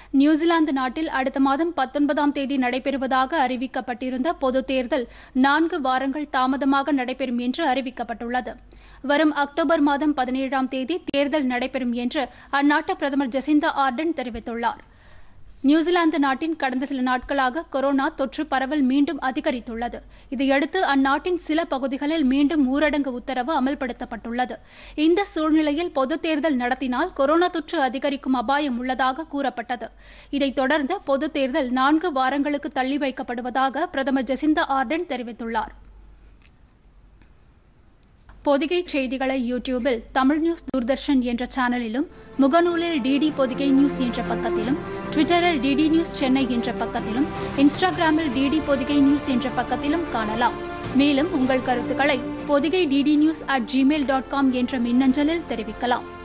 New Zealand நாட்டில் அடுத்த மாதம் பத்தொன்பதாம் தேதி நடைபெறுவதாக அறிவிக்கப்பட்டிருந்த பொதுத் தேர்தல் நான்கு வாரங்கள் தாமதமாக நடைபெறும் என்று அறிவிக்கப்பட்டுள்ளது வரும் அக்டோபர் மாதம் பதினேழாம் தேதி தேர்தல் நடைபெறும் என்று அந்நாட்டு பிரதமர் ஜெசிந்தா ஆர்டன் தெரிவித்துள்ளார் நியூசிலாந்து நாட்டின் கடந்த சில நாட்களாக கொரோனா தொற்று பரவல் மீண்டும் அதிகரித்துள்ளது இதையடுத்து அந்நாட்டின் சில பகுதிகளில் மீண்டும் ஊரடங்கு உத்தரவு அமல்படுத்தப்பட்டுள்ளது இந்த சூழ்நிலையில் பொதுத் தேர்தல் நடத்தினால் கொரோனா தொற்று அதிகரிக்கும் அபாயம் உள்ளதாக கூறப்பட்டது இதைத் தொடர்ந்து பொதுத் தேர்தல் நான்கு வாரங்களுக்கு தள்ளி வைக்கப்படுவதாக பிரதமர் ஜெசிந்தா ஆர்டன் தெரிவித்துள்ளார் பொதிகை செய்திகளை யூடியூபில் தமிழ் நியூஸ் தூர்தர்ஷன் என்ற சேனலிலும் முகநூலில் டிடி பொதிகை நியூஸ் என்ற பக்கத்திலும் ட்விட்டரில் டிடி நியூஸ் சென்னை என்ற பக்கத்திலும் இன்ஸ்டாகிராமில் டிடி பொதிகை நியூஸ் என்ற பக்கத்திலும் காணலாம் மேலும் உங்கள் கருத்துக்களை Podhigai DD news at Gmail dot com என்ற மின்னஞ்சலில் தெரிவிக்கலாம்